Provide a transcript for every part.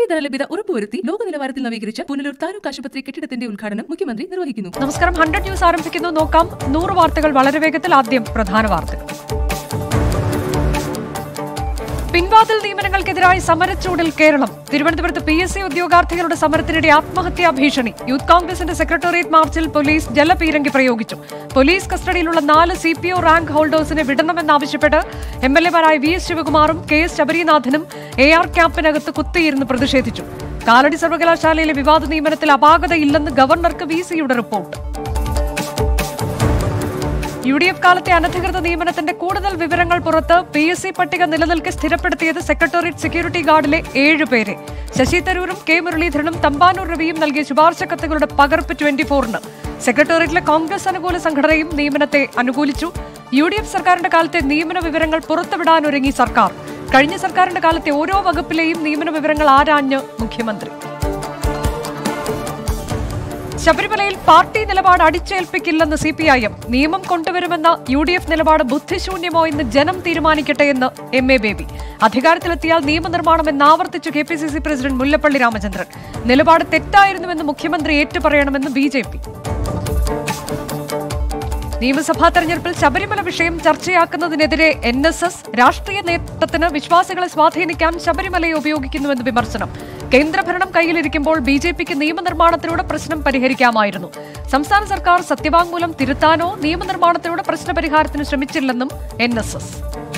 ധനലഭ്യത ഉറപ്പുവരുത്തി ലോക നിലവാരത്തിൽ നവീകരിച്ച പുനലൂർ താലൂക്ക് ആശുപത്രി കെട്ടിടത്തിന്റെ ഉദ്ഘാടനം മുഖ്യമന്ത്രി നിർവഹിക്കുന്നു നമസ്കാരം ഹൺഡ്രഡ് ന്യൂസ് ആരംഭിക്കുന്നു നോക്കാം നൂറ് വാർത്തകൾ വളരെ വേഗത്തിൽ ആദ്യം പ്രധാന വാർത്തകൾ പിൻവാതിൽ നിയമനങ്ങൾക്കെതിരായി സമരച്ചൂടിൽ കേരളം തിരുവനന്തപുരത്ത് പി എസ് സി ഉദ്യോഗാർത്ഥികളുടെ സമരത്തിനിടെ ആത്മഹത്യാ ഭീഷണി യൂത്ത് കോൺഗ്രസിന്റെ സെക്രട്ടേറിയറ്റ് മാർച്ചിൽ പോലീസ് ജലപീരങ്കി പ്രയോഗിച്ചു പോലീസ് കസ്റ്റഡിയിലുള്ള നാല് സി പി ഒ റാങ്ക് ഹോൾഡേഴ്സിനെ വിടണമെന്നാവശ്യപ്പെട്ട് എം എൽ എമാരായ വി എസ് ശിവകുമാറും കെ എസ് ശബരിനാഥനും എ ആർ ക്യാമ്പിനകത്ത് കുത്തിയിരുന്ന് പ്രതിഷേധിച്ചു കാലടി സർവകലാശാലയിലെ വിവാദ നിയമനത്തിൽ അപാകതയില്ലെന്ന് ഗവർണർക്ക് വി സിയുടെ റിപ്പോർട്ട് യു ഡി എഫ് കാലത്തെ അനധികൃത നിയമനത്തിന്റെ കൂടുതൽ വിവരങ്ങൾ പുറത്ത് പി എസ് സി പട്ടിക നിലനിൽക്കെ സ്ഥിരപ്പെടുത്തിയത് സെക്രട്ടേറിയറ്റ് സെക്യൂരിറ്റി ഗാർഡിലെ ഏഴ് പേരെ ശശി തരൂരും കെ മുരളീധരനും തമ്പാനൂർ രവിയും നൽകിയ ശുപാർശ കത്തുകളുടെ പകർപ്പ് ട്വന്റി ഫോറിന് സെക്രട്ടേറിയറ്റിലെ കോൺഗ്രസ് അനുകൂല സംഘടനയും നിയമനത്തെ അനുകൂലിച്ചു യു ഡി എഫ് സർക്കാരിന്റെ കാലത്തെ നിയമന വിവരങ്ങൾ പുറത്തുവിടാനൊരുങ്ങി സർക്കാർ കഴിഞ്ഞ സർക്കാരിന്റെ കാലത്തെ ഓരോ വകുപ്പിലെയും നിയമന വിവരങ്ങൾ ആരാഞ്ഞ് മുഖ്യമന്ത്രി ശബരിമലയിൽ പാർട്ടി നിലപാട് അടിച്ചേൽപ്പിക്കില്ലെന്ന് സി പി ഐ എം നിയമം കൊണ്ടുവരുമെന്ന യു ഡി എഫ് നിലപാട് ബുദ്ധിശൂന്യമോ എന്ന് ജനം തീരുമാനിക്കട്ടെ എന്ന് എം എ ബേബി അധികാരത്തിലെത്തിയാൽ നിയമനിർമ്മാണം എന്ന് ആവർത്തിച്ചു K P C C president Mullappally Ramachandran നിലപാട് തെറ്റായിരുന്നുവെന്ന് മുഖ്യമന്ത്രി ഏറ്റുപറയണമെന്ന് ബി ജെ പി നിയമസഭാ തെരഞ്ഞെടുപ്പിൽ ശബരിമല വിഷയം ചർച്ചയാക്കുന്നതിനെതിരെ എൻ എസ് എസ് രാഷ്ട്രീയ നേതൃത്വത്തിന് വിശ്വാസികളെ സ്വാധീനിക്കാൻ ശബരിമലയെ ഉപയോഗിക്കുന്നുവെന്ന് വിമർശനം കേന്ദ്രഭരണം കയ്യിലിരിക്കുമ്പോൾ ബി ജെ പിക്ക് നിയമനിർമ്മാണത്തിലൂടെ പ്രശ്നം പരിഹരിക്കാമായിരുന്നു സംസ്ഥാന സർക്കാർ സത്യവാങ്മൂലം തിരുത്താനോ നിയമനിർമ്മാണത്തിലൂടെ പ്രശ്നപരിഹാരത്തിന് ശ്രമിച്ചില്ലെന്നും എൻ എസ് എസ്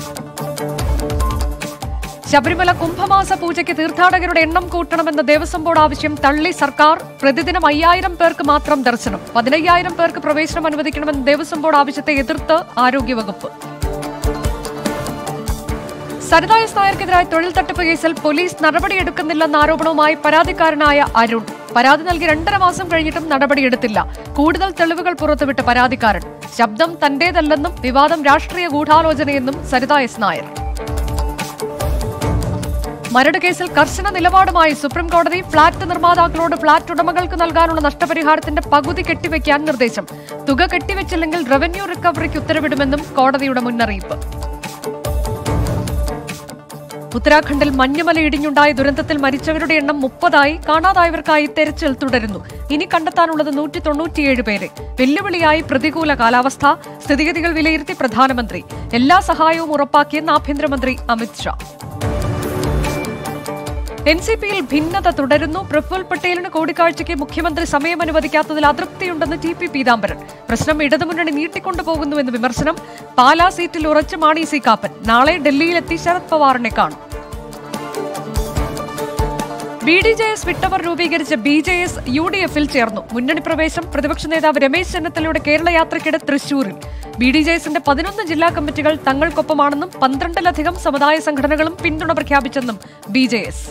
ശബരിമല കുംഭമാസ പൂജയ്ക്ക് തീർത്ഥാടകരുടെ എണ്ണം കൂട്ടണമെന്ന ദേവസ്വം ബോർഡ് ആവശ്യം തള്ളി സർക്കാർ പ്രതിദിനം അയ്യായിരം പേർക്ക് മാത്രം ദർശനം പതിനയ്യായിരം പേർക്ക് പ്രവേശനം അനുവദിക്കണമെന്ന ദേവസ്വം ബോർഡ് ആവശ്യത്തെ എതിർത്ത് ആരോഗ്യവകുപ്പ് സരിത എസ് നായർക്കെതിരായ തൊഴിൽ തട്ടിപ്പ് കേസിൽ പോലീസ് നടപടിയെടുക്കുന്നില്ലെന്ന ആരോപണവുമായി പരാതിക്കാരനായ അരുൺ പരാതി നൽകി രണ്ടര മാസം കഴിഞ്ഞിട്ടും നടപടിയെടുത്തില്ല കൂടുതൽ തെളിവുകൾ പുറത്തുവിട്ട പരാതിക്കാരൻ ശബ്ദം തന്റേതല്ലെന്നും വിവാദം രാഷ്ട്രീയ ഗൂഢാലോചനയെന്നും സരിത എസ് നായർ മരട് കേസിൽ കർശന നിലപാടുമായി സുപ്രീംകോടതി ഫ്ളാറ്റ് നിർമ്മാതാക്കളോട് ഫ്ളാറ്റ് ഉടമകൾക്ക് നൽകാനുള്ള നഷ്ടപരിഹാരത്തിന്റെ പകുതി കെട്ടിവെക്കാൻ നിർദ്ദേശം തുക കെട്ടിവെച്ചില്ലെങ്കിൽ റവന്യൂ റിക്കവറിക്ക് ഉത്തരവിടുമെന്നും കോടതിയുടെ മുന്നറിയിപ്പ് ഉത്തരാഖണ്ഡിൽ മഞ്ഞുമല ഇടിഞ്ഞുണ്ടായ ദുരന്തത്തിൽ മരിച്ചവരുടെ എണ്ണം മുപ്പതായി കാണാതായവർക്കായി തെരച്ചിൽ തുടരുന്നു ഇനി കണ്ടെത്താനുള്ളത് നൂറ്റി തൊണ്ണൂറ്റിയേഴ് പേരെ വെല്ലുവിളിയായി പ്രതികൂല കാലാവസ്ഥ സ്ഥിതിഗതികൾ വിലയിരുത്തി പ്രധാനമന്ത്രി എല്ലാ സഹായവും ഉറപ്പാക്കിയെന്ന് ആഭ്യന്തരമന്ത്രി അമിത്ഷാ എൻ സി പിയിൽ ഭിന്നത തുടരുന്നു പ്രഫുൽ പട്ടേലിന് കൂടിക്കാഴ്ചയ്ക്ക് മുഖ്യമന്ത്രി സമയം അനുവദിക്കാത്തതിൽ അതൃപ്തിയുണ്ടെന്ന് ടി പി പീതാംബരൻ പ്രശ്നം ഇടതുമുന്നണി നീട്ടിക്കൊണ്ടുപോകുന്നുവെന്ന് വിമർശനം പാലാ സീറ്റിൽ ഉറച്ച മാണി സി കാപ്പൻ നാളെ ഡൽഹിയിലെത്തി ശരത് പവാറിനെ കാണും ബി ഡി ജെ എസ് വിട്ടവർ രൂപീകരിച്ച B J S U D എഫിൽ ചേർന്നു മുന്നണി പ്രവേശം പ്രതിപക്ഷ നേതാവ് രമേശ് ചെന്നിത്തലയുടെ കേരള യാത്രയ്ക്കിടെ തൃശൂരിൽ ബി ഡി ജെ എസിന്റെ പതിനൊന്ന് ജില്ലാ കമ്മിറ്റികൾ തങ്ങൾക്കൊപ്പമാണെന്നും പന്ത്രണ്ടിലധികം സമുദായ സംഘടനകളും പിന്തുണ പ്രഖ്യാപിച്ചെന്നും B J S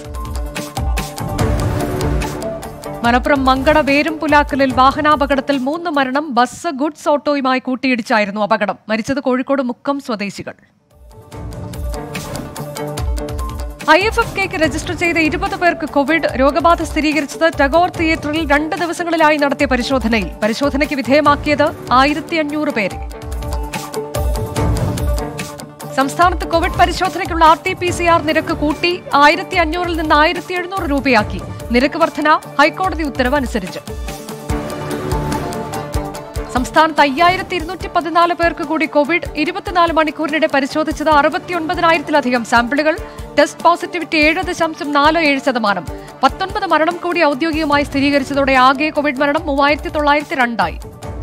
Malappuram Mankada വേരും പുലാക്കലിൽ വാഹനാപകടത്തിൽ മൂന്ന് മരണം ബസ് ഗുഡ്സ് ഓട്ടോയുമായി കൂട്ടിയിടിച്ചായിരുന്നു അപകടം മരിച്ചത് കോഴിക്കോട് മുക്കം സ്വദേശികൾ ഐ എഫ് എഫ് കെക്ക് രജിസ്റ്റർ ചെയ്ത ഇരുപത് പേർക്ക് കോവിഡ് രോഗബാധ സ്ഥിരീകരിച്ചത് ടഗോർ തിയേറ്ററിൽ രണ്ട് ദിവസങ്ങളിലായി നടത്തിയ പരിശോധനയിൽ പരിശോധനയ്ക്ക് വിധേയമാക്കിയത് ആയിരത്തി അഞ്ഞൂറ് പേരെ സംസ്ഥാനത്ത് കോവിഡ് പരിശോധനയ്ക്കുള്ള R T P C R നിരക്ക് കൂട്ടി ആയിരത്തി അഞ്ഞൂറിൽ നിന്ന് ആയിരത്തി എഴുന്നൂറ് രൂപയാക്കി നിരക്ക് വർധന ഹൈക്കോടതി ഉത്തരവ് അനുസരിച്ച് സംസ്ഥാനത്ത് അയ്യായിരത്തി ഇരുന്നൂറ്റി പതിനാല് പേർക്ക് കൂടി കോവിഡ് ഇരുപത്തിനാല് മണിക്കൂറിനിടെ പരിശോധിച്ചത് അറുപത്തിയൊൻപതിനായിരത്തിലധികം സാമ്പിളുകൾ ടെസ്റ്റ് പോസിറ്റിവിറ്റി ഏഴ് ദശാംശം നാല് ഏഴ് ശതമാനം പത്തൊൻപത് മരണം കൂടി ഔദ്യോഗികമായി സ്ഥിരീകരിച്ചതോടെ ആകെ കോവിഡ് മരണം മൂവായിരത്തി തൊള്ളായിരത്തി രണ്ടായി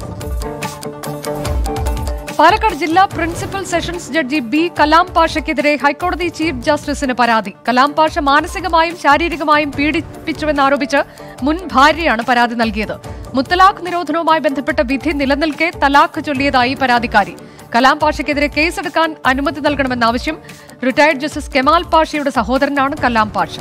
പാലക്കാട് ജില്ലാ principal sessions judge B Kalam പാഷയ്ക്കെതിരെ ഹൈക്കോടതി ചീഫ് ജസ്റ്റിസിന് പരാതി കലാം പാഷ മാനസികമായും ശാരീരികമായും പീഡിപ്പിച്ചുവെന്നാരോപിച്ച് മുൻ ഭാര്യയാണ് പരാതി നൽകിയത് മുത്തലാഖ് നിരോധനവുമായി ബന്ധപ്പെട്ട വിധി നിലനിൽക്കെ തലാഖ് ചൊല്ലിയതായി പരാതിക്കാരി കലാം പാഷയ്ക്കെതിരെ കേസെടുക്കാൻ അനുമതി നൽകണമെന്ന ആവശ്യം റിട്ടയർഡ് ജസ്റ്റിസ് കെമാൽ പാഷയുടെ സഹോദരനാണ് കലാം പാഷ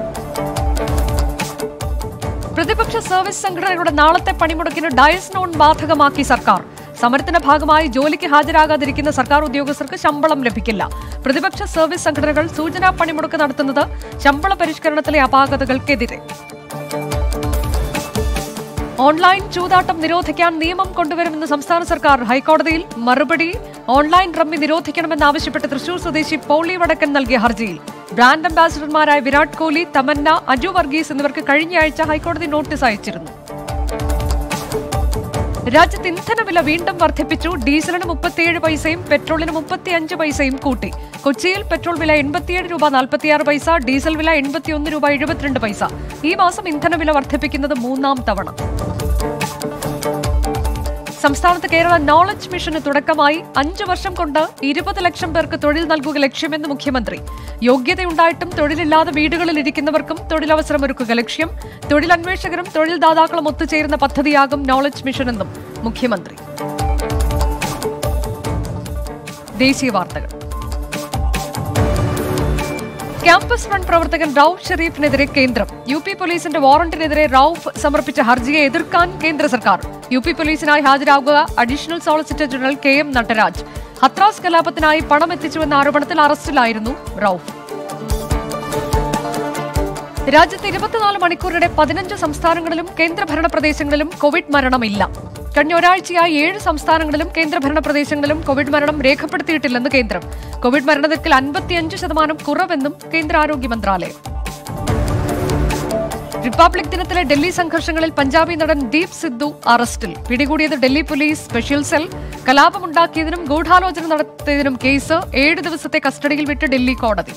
പ്രതിപക്ഷ സർവീസ് സംഘടനകളുടെ നാളത്തെ പണിമുടക്കിന് ഡയസ് നോൺ ബാധകമാക്കി സർക്കാർ സമരത്തിന്റെ ഭാഗമായി ജോലിക്ക് ഹാജരാകാതിരിക്കുന്ന സർക്കാർ ഉദ്യോഗസ്ഥർക്ക് ശമ്പളം ലഭിക്കില്ല പ്രതിപക്ഷ സർവീസ് സംഘടനകൾ സൂചനാ പണിമുടക്ക് നടത്തുന്നത് ശമ്പള പരിഷ്കരണത്തിലെ അപാകതകൾക്കെതിരെ ഓൺലൈൻ ചൂതാട്ടം നിരോധിക്കാൻ നിയമം കൊണ്ടുവരുമെന്ന് സംസ്ഥാന സർക്കാർ ഹൈക്കോടതിയിൽ മറുപടി ഓൺലൈൻ റമ്മി നിരോധിക്കണമെന്നാവശ്യപ്പെട്ട് തൃശൂർ സ്വദേശി പൗളി വടക്കൻ നൽകിയ ഹർജിയിൽ ബ്രാൻഡ് അംബാസിഡർമാരായ വിരാട് കോഹ്ലി തമന്ന അജു വർഗീസ് എന്നിവർക്ക് കഴിഞ്ഞയാഴ്ച ഹൈക്കോടതി നോട്ടീസ് അയച്ചിരുന്നു രാജ്യത്ത് ഇന്ധനവില വീണ്ടും വർദ്ധിപ്പിച്ചു ഡീസലിന് മുപ്പത്തിയേഴ് പൈസയും പെട്രോളിന് മുപ്പത്തിയഞ്ച് പൈസയും കൂട്ടി കൊച്ചിയിൽ പെട്രോൾ വില എൺപത്തിയേഴ് രൂപ നാൽപ്പത്തിയാറ് പൈസ ഡീസൽ വില എൺപത്തിയൊന്ന് രൂപ എഴുപത്തിരണ്ട് പൈസ ഈ മാസം ഇന്ധനവില വർദ്ധിപ്പിക്കുന്നത് മൂന്നാം തവണ സംസ്ഥാനത്ത് കേരള നോളജ് മിഷന് തുടക്കമായി അഞ്ചു വർഷം കൊണ്ട് ഇരുപത് ലക്ഷം പേർക്ക് തൊഴിൽ നൽകുക ലക്ഷ്യമെന്ന് മുഖ്യമന്ത്രി യോഗ്യതയുണ്ടായിട്ടും തൊഴിലില്ലാതെ വീടുകളിൽ ഇരിക്കുന്നവർക്കും തൊഴിലവസരമൊരുക്കുക ലക്ഷ്യം തൊഴിലന്വേഷകരും തൊഴിൽദാതാക്കളും ഒത്തുചേരുന്ന പദ്ധതിയാകും നോളജ് മിഷനെന്നും മുഖ്യമന്ത്രി ദേശീയ വാർത്തകൾ ക്യാമ്പസ് ഫ്രണ്ട് പ്രവർത്തകൻ റൌഫ് ഷെരീഫിനെതിരെ കേന്ദ്രം യു പി പോലീസിന്റെ വാറന്റിനെതിരെ റൌഫ് സമർപ്പിച്ച ഹർജിയെ എതിർക്കാൻ കേന്ദ്ര സർക്കാർ യു പി പോലീസിനായി ഹാജരാകുക additional solicitor general K M Nataraj Hathras കലാപത്തിനായി പണം എത്തിച്ചുവെന്ന ആരോപണത്തിൽ അറസ്റ്റിലായിരുന്നു റൌഫ് രാജ്യത്ത് ഇരുപത്തിനാല് മണിക്കൂറിടെ പതിനഞ്ച് സംസ്ഥാനങ്ങളിലും കേന്ദ്രഭരണ പ്രദേശങ്ങളിലും കോവിഡ് മരണമില്ല കഴിഞ്ഞ ഒരാഴ്ചയായി ഏഴ് സംസ്ഥാനങ്ങളിലും കേന്ദ്രഭരണ പ്രദേശങ്ങളിലും കോവിഡ് മരണം രേഖപ്പെടുത്തിയിട്ടില്ലെന്ന് കേന്ദ്രം കോവിഡ് മരണനിരക്കിൽ അൻപത്തിയഞ്ച് ശതമാനം കുറവെന്നും കേന്ദ്ര ആരോഗ്യ മന്ത്രാലയം റിപ്പബ്ലിക് ദിനത്തിലെ ഡൽഹി സംഘർഷങ്ങളിൽ പഞ്ചാബി നടൻ ദീപ് സിദ്ധു അറസ്റ്റിൽ പിടികൂടിയത് ഡൽഹി പോലീസ് സ്പെഷ്യൽ സെൽ കലാപമുണ്ടാക്കിയതിനും ഗൂഢാലോചന നടത്തിയതിനും കേസ് ഏഴ് ദിവസത്തെ കസ്റ്റഡിയിൽ വിട്ട് ഡൽഹി കോടതി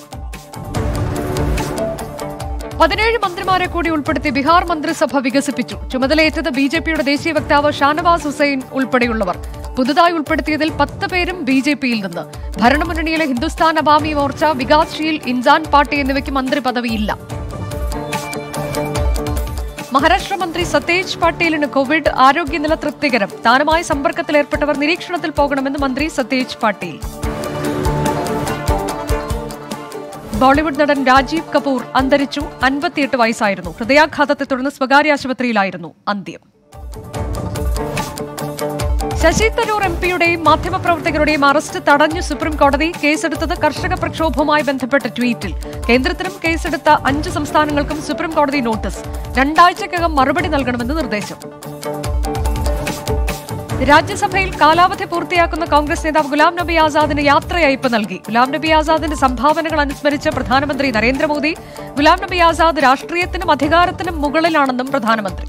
പതിനേഴ് മന്ത്രിമാരെ കൂടി ഉൾപ്പെടുത്തി ബീഹാർ മന്ത്രിസഭ വികസിപ്പിച്ചു ചുമതലയേറ്റത് ബി ജെ പിയുടെ ദേശീയ വക്താവ് ഷാനവാസ് ഹുസൈൻ ഉൾപ്പെടെയുള്ളവർ പുതുതായി ഉൾപ്പെടുത്തിയതിൽ പത്ത് പേരും ബി ജെ പിയിൽ നിന്ന് ഭരണമുന്നണിയിലെ ഹിന്ദുസ്ഥാൻ അവാമി മോർച്ച വികാസ്ശീൽ ഇൻസാൻ പാർട്ടി എന്നിവയ്ക്ക് മന്ത്രി പദവിയില്ല മഹാരാഷ്ട്ര മന്ത്രി സതേജ് പാട്ടീലിന് കോവിഡ് ആരോഗ്യനില തൃപ്തികരം താനുമായി സമ്പർക്കത്തിലേർപ്പെട്ടവർ നിരീക്ഷണത്തിൽ പോകണമെന്ന് മന്ത്രി സതേജ് പാട്ടീൽ ബോളിവുഡ് നടൻ രാജീവ് കപൂർ അന്തരിച്ചു അൻപത്തിയെട്ട് വയസ്സായിരുന്നു ഹൃദയാഘാതത്തെ തുടർന്ന് സ്വകാര്യ ആശുപത്രിയിലായിരുന്നു അന്ത്യം ശശി തരൂർ എം പിയുടെയും മാധ്യമപ്രവർത്തകരുടെയും അറസ്റ്റ് തടഞ്ഞു സുപ്രീം കോടതി കേസെടുത്തത് കർഷക പ്രക്ഷോഭവുമായി ബന്ധപ്പെട്ട ട്വീറ്റിൽ കേന്ദ്രത്തിനും കേസെടുത്ത അഞ്ച് സംസ്ഥാനങ്ങൾക്കും സുപ്രീം കോടതി നോട്ടീസ് രണ്ടാഴ്ചക്കകം മറുപടി നൽകണമെന്ന് നിർദ്ദേശം രാജ്യസഭയിൽ കാലാവധി പൂർത്തിയാക്കുന്ന കോൺഗ്രസ് നേതാവ് ഗുലാം നബി ആസാദിന് യാത്രയയപ്പ് നൽകി ഗുലാം നബി ആസാദിന്റെ സംഭാവനകൾ അനുസ്മരിച്ച് പ്രധാനമന്ത്രി നരേന്ദ്രമോദി ഗുലാം നബി ആസാദ് രാഷ്ട്രീയത്തിനും അധികാരത്തിനും മുകളിലാണെന്നും പ്രധാനമന്ത്രി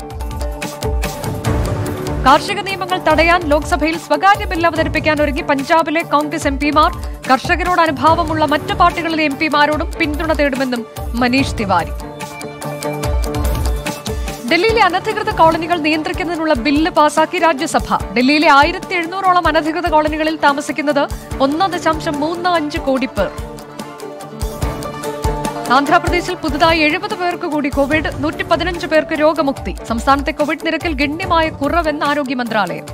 കാർഷിക നിയമങ്ങൾ തടയാൻ ലോക്സഭയിൽ സ്വകാര്യ ബിൽ അവതരിപ്പിക്കാൻ ഒരുങ്ങി പഞ്ചാബിലെ കോൺഗ്രസ് എം പിമാർ കർഷകരോട് അനുഭാവമുള്ള മറ്റു പാർട്ടികളിലെ എം പിമാരോടും പിന്തുണ തേടുമെന്നും മനീഷ് തിവാരി ഡൽഹിയിലെ അനധികൃത കോളനികൾ നിയന്ത്രിക്കുന്നതിനുള്ള ബില്ല് പാസാക്കി രാജ്യസഭ ഡൽഹിയിലെ ആയിരത്തി എഴുന്നൂറോളം അനധികൃത കോളനികളിൽ താമസിക്കുന്നത് ഒന്ന് ദശാംശം മൂന്ന് അഞ്ച് കോടി പേർ ആന്ധ്രാപ്രദേശിൽ പുതുതായി എഴുപത് പേർക്ക് കൂടി കോവിഡ് നൂറ്റി പതിനഞ്ച് പേർക്ക് രോഗമുക്തി സംസ്ഥാനത്തെ കോവിഡ് നിരക്കിൽ ഗണ്യമായ കുറവെന്ന് ആരോഗ്യ മന്ത്രാലയം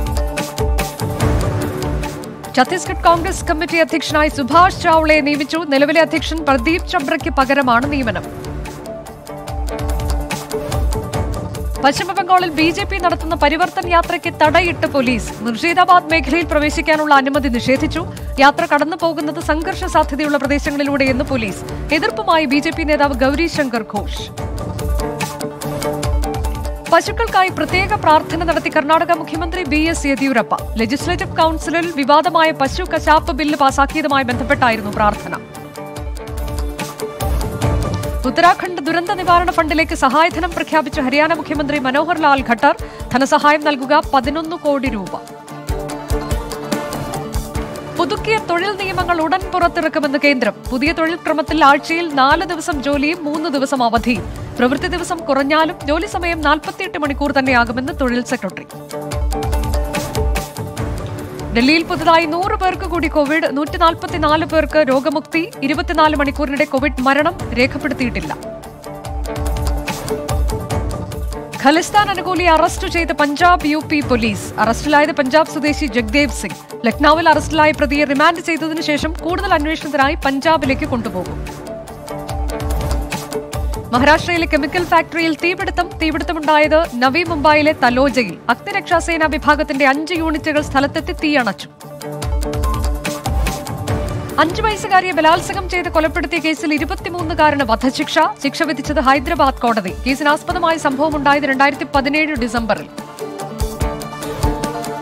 ഛത്തീസ്ഗഡ് കോൺഗ്രസ് കമ്മിറ്റി അധ്യക്ഷനായി സുഭാഷ് ചാവളയെ നിയമിച്ചു നിലവിലെ അധ്യക്ഷൻ പ്രദീപ് ചബ്രയ്ക്ക് പകരമാണ് നിയമനം പശ്ചിമബംഗാളിൽ ബി ജെ പി നടത്തുന്ന പരിവർത്തൻ യാത്രയ്ക്ക് തടയിട്ട് പോലീസ് മുർഷിദാബാദ് മേഖലയിൽ പ്രവേശിക്കാനുള്ള അനുമതി നിഷേധിച്ചു യാത്ര കടന്നു പോകുന്നത് സംഘർഷ സാധ്യതയുള്ള പ്രദേശങ്ങളിലൂടെയെന്ന് പോലീസ് എതിർപ്പുമായി ബി ജെ പി നേതാവ് ഗൗരി ശങ്കർ ഘോഷ് പശുക്കൾക്കായി പ്രത്യേക പ്രാർത്ഥന നടത്തി കർണാടക മുഖ്യമന്ത്രി ബി എസ് യെദ്യൂരപ്പ ലെജിസ്ലേറ്റീവ് കൌൺസിലിൽ വിവാദമായ പശു കശാപ്പ് ബില്ല് പാസാക്കിയതുമായി ബന്ധപ്പെട്ടായിരുന്നു പ്രാർത്ഥന ഉത്തരാഖണ്ഡ് ദുരന്ത നിവാരണ ഫണ്ടിലേക്ക് സഹായധനം പ്രഖ്യാപിച്ച ഹരിയാന മുഖ്യമന്ത്രി മനോഹർ ലാൽ ഖട്ടർ ധനസഹായം നൽകുക പതിനൊന്ന് കോടി രൂപ പുതുക്കിയ തൊഴിൽ നിയമങ്ങൾ ഉടൻ പുറത്തിറക്കുമെന്ന് കേന്ദ്രം പുതിയ തൊഴിൽ ക്രമത്തിൽ ആഴ്ചയിൽ നാല് ദിവസം ജോലിയും മൂന്ന് ദിവസം അവധിയും പ്രവൃത്തി ദിവസം കുറഞ്ഞാലും ജോലി സമയം നാൽപ്പത്തിയെട്ട് മണിക്കൂർ തന്നെയാകുമെന്ന് തൊഴിൽ സെക്രട്ടറി ഡൽഹിയിൽ പുതുതായി നൂറ് പേർക്ക് കൂടി കോവിഡ് നൂറ്റി നാൽപ്പത്തിനാല് പേർക്ക് രോഗമുക്തി ഇരുപത്തിനാല് മണിക്കൂറിനിടെ കോവിഡ് മരണം രേഖപ്പെടുത്തിയിട്ടില്ല ഖലിസ്ഥാൻ അനുകൂലിയെ അറസ്റ്റ് ചെയ്ത് പഞ്ചാബ് യു പി പോലീസ് അറസ്റ്റിലായത് പഞ്ചാബ് സ്വദേശി ജഗ്ദേവ് സിംഗ് ലക്നൌവിൽ അറസ്റ്റിലായ പ്രതിയെ റിമാൻഡ് ചെയ്തതിനു ശേഷം കൂടുതൽ അന്വേഷണത്തിനായി പഞ്ചാബിലേക്ക് കൊണ്ടുപോകും മഹാരാഷ്ട്രയിലെ കെമിക്കൽ ഫാക്ടറിയിൽ തീപിടുത്തം തീപിടുത്തമുണ്ടായത് നവി മുംബൈയിലെ തലോജയിൽ അഗ്നിരക്ഷാസേന വിഭാഗത്തിന്റെ അഞ്ച് യൂണിറ്റുകൾ സ്ഥലത്തെത്തി തീയണച്ചു അഞ്ചു വയസ്സുകാരിയെ ബലാത്സംഗം ചെയ്ത് കൊലപ്പെടുത്തിയ കേസിൽ ഇരുപത്തിമൂന്നുകാരന് വധശിക്ഷ ശിക്ഷ വിധിച്ചത് ഹൈദരാബാദ് കോടതി കേസിനാസ്പദമായ സംഭവം ഉണ്ടായത് രണ്ടായിരത്തി പതിനേഴ് ഡിസംബറിൽ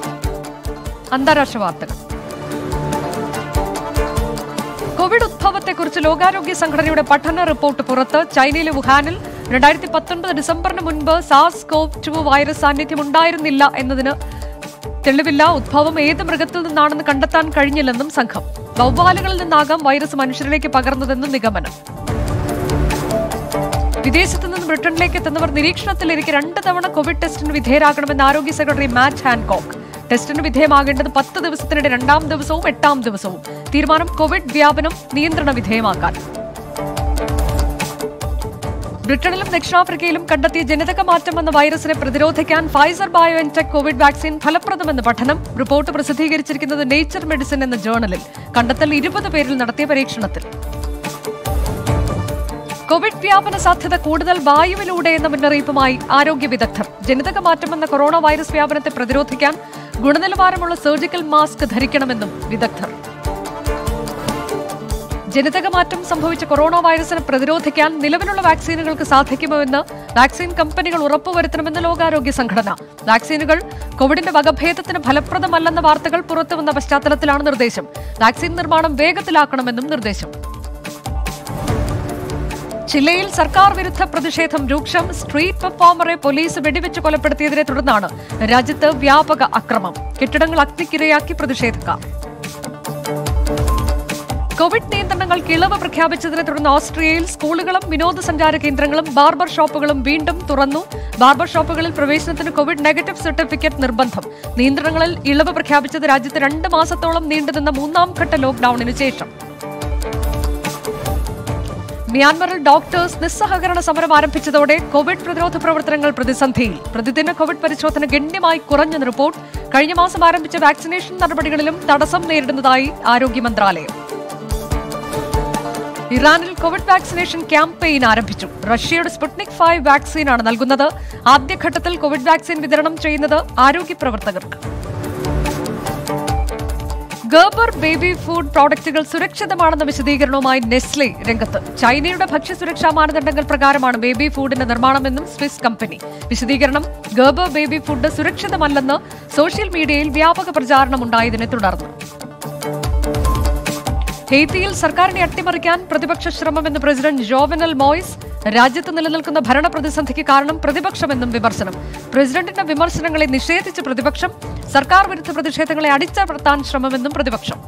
അന്താരാഷ്ട്ര വാർത്തകൾ കോവിഡ് ഉദ്ഭവത്തെ വൈറസിനെക്കുറിച്ച് ലോകാരോഗ്യ സംഘടനയുടെ പഠന റിപ്പോർട്ട് പുറത്ത് ചൈനയിലെ വുഹാനിൽ രണ്ടായിരത്തി പത്തൊൻപത് ഡിസംബറിന് മുൻപ് സാസ് കോവ് ടു വൈറസ് സാന്നിധ്യം ഉണ്ടായിരുന്നില്ല എന്നതിന് തെളിവില്ല ഉദ്ഭവം ഏത് മൃഗത്തിൽ നിന്നാണെന്ന് കണ്ടെത്താൻ കഴിഞ്ഞില്ലെന്നും സംഘം വവ്വാലുകളിൽ നിന്നാകാം വൈറസ് മനുഷ്യരിലേക്ക് പകർന്നതെന്നും നിഗമനം വിദേശത്ത് നിന്ന് ബ്രിട്ടനിലേക്ക് എത്തുന്നവർ നിരീക്ഷണത്തിലിരിക്കെ രണ്ട് തവണ കോവിഡ് ടെസ്റ്റിന് വിധേയരാകണമെന്ന് ആരോഗ്യ സെക്രട്ടറി മാറ്റ് ഹാൻകോക്ക് ടെസ്റ്റിന് വിധേയമാകേണ്ടത് പത്ത് ദിവസത്തിനിടെ രണ്ടാം ദിവസവും എട്ടാം ദിവസവും തീരുമാനം കോവിഡ് വ്യാപനം നിയന്ത്രണ വിധേയമാക്കാൻ ബ്രിട്ടനിലും ദക്ഷിണാഫ്രിക്കയിലും കണ്ടെത്തിയ ജനിതക മാറ്റം വന്ന വൈറസിനെ പ്രതിരോധിക്കാൻ ഫൈസർ ബയോഎൻടെക് കോവിഡ് വാക്സിൻ ഫലപ്രദമെന്ന് പഠനം റിപ്പോർട്ട് പ്രസിദ്ധീകരിച്ചിരിക്കുന്നത് നേച്ചർ മെഡിസിൻ എന്ന ജേണലിൽ കണ്ടെത്തൽ ഇരുപത് പേരിൽ നടത്തിയ പരീക്ഷണത്തിൽ കോവിഡ് വ്യാപന സാധ്യത കൂടുതൽ വായുവിലൂടെ എന്ന മുന്നറിയിപ്പുമായി ആരോഗ്യ വിദഗ്ധർ ജനിതക മാറ്റം വന്ന കൊറോണ വൈറസ് വ്യാപനത്തെ പ്രതിരോധിക്കാൻ ഗുണനിലവാരമുള്ള സർജിക്കൽ മാസ്ക് ധരിക്കണമെന്നും വിദഗ്ധർ ജനിതക മാറ്റം സംഭവിച്ച കൊറോണ വൈറസിനെ പ്രതിരോധിക്കാൻ നിലവിലുള്ള വാക്സിനുകൾക്ക് സാധിക്കുമോ എന്ന് വാക്സിൻ കമ്പനികൾ ഉറപ്പുവരുത്തണമെന്ന് ലോകാരോഗ്യ സംഘടന വാക്സിനുകൾ കോവിഡിന്റെ വകഭേദത്തിന് ഫലപ്രദമല്ലെന്ന വാർത്തകൾ പുറത്തുവന്ന പശ്ചാത്തലത്തിലാണ് നിർദ്ദേശം വാക്സിൻ നിർമ്മാണം വേഗത്തിലാക്കണമെന്നും നിർദ്ദേശം ചില്ലയിൽ സർക്കാർ വിരുദ്ധ പ്രതിഷേധം രൂക്ഷം സ്ട്രീറ്റ് പെർഫോമറെ പോലീസ് വെടിവെച്ച് കൊലപ്പെടുത്തിയതിനെ തുടർന്നാണ് രാജ്യത്ത് വ്യാപക അക്രമം കെട്ടിടങ്ങൾ അഗ്നിക്കിരയാക്കി പ്രതിഷേധക്കാർ കോവിഡ് നിയന്ത്രണങ്ങൾക്ക് ഇളവ് പ്രഖ്യാപിച്ചതിനെ തുടർന്ന് ഓസ്ട്രിയയിൽ സ്കൂളുകളും വിനോദസഞ്ചാര കേന്ദ്രങ്ങളും ബാർബർ ഷോപ്പുകളും വീണ്ടും തുറന്നു ബാർബർ ഷോപ്പുകളിൽ പ്രവേശനത്തിന് കോവിഡ് നെഗറ്റീവ് സർട്ടിഫിക്കറ്റ് നിർബന്ധം നിയന്ത്രണങ്ങളിൽ ഇളവ് പ്രഖ്യാപിച്ചത് രാജ്യത്ത് രണ്ട് മാസത്തോളം നീണ്ടുനിന്ന മൂന്നാം ഘട്ട ലോക്ഡൌണിന് ശേഷം മ്യാൻമറിൽ ഡോക്ടേഴ്സ് നിസ്സഹകരണ സമരം ആരംഭിച്ചതോടെ കോവിഡ് പ്രതിരോധ പ്രവർത്തനങ്ങൾ പ്രതിസന്ധിയിൽ പ്രതിദിന കോവിഡ് പരിശോധന ഗണ്യമായി കുറഞ്ഞെന്ന് റിപ്പോർട്ട് കഴിഞ്ഞ മാസം ആരംഭിച്ച വാക്സിനേഷൻ നടപടികളിലും തടസ്സം നേരിടുന്നതായി ആരോഗ്യ മന്ത്രാലയം ഇറാനിൽ കോവിഡ് വാക്സിനേഷൻ ക്യാമ്പയിൻ ആരംഭിച്ചു റഷ്യയുടെ സ്പുട്നിക് ഫൈവ് വാക്സിനാണ് നൽകുന്നത് ആദ്യഘട്ടത്തിൽ കോവിഡ് വാക്സിൻ വിതരണം ചെയ്യുന്നത് ആരോഗ്യ പ്രവർത്തകർക്ക് ഗർബർ ബേബി ഫുഡ് പ്രോഡക്റ്റുകൾ സുരക്ഷിതമാണെന്ന വിശദീകരണവുമായി നെസ്ലെ രംഗത്ത് ചൈനയുടെ ഭക്ഷ്യസുരക്ഷാ മാനദണ്ഡങ്ങൾ പ്രകാരമാണ് ബേബി ഫുഡിന്റെ നിർമ്മാണമെന്നും സ്വിസ് കമ്പനി വിശദീകരണം ഗർബർ ബേബി ഫുഡ് സുരക്ഷിതമല്ലെന്ന് സോഷ്യൽ മീഡിയയിൽ വ്യാപക പ്രചാരണം ഉണ്ടായതിനെ തുടർന്ന് ഹെയ്ത്തിയിൽ സർക്കാരിനെ അട്ടിമറിക്കാൻ പ്രതിപക്ഷ ശ്രമമെന്ന് പ്രസിഡന്റ് ജോവനൽ മോയ്സ് രാജ്യത്ത് നിലനിൽക്കുന്ന ഭരണ പ്രതിസന്ധിക്ക് കാരണം പ്രതിപക്ഷമെന്നും വിമർശനം പ്രസിഡന്റിന്റെ വിമർശനങ്ങളെ നിഷേധിച്ച പ്രതിപക്ഷം സർക്കാർ വിരുദ്ധ പ്രതിഷേധങ്ങളെ അടിച്ചമർത്താൻ ശ്രമമെന്നും പ്രതിപക്ഷം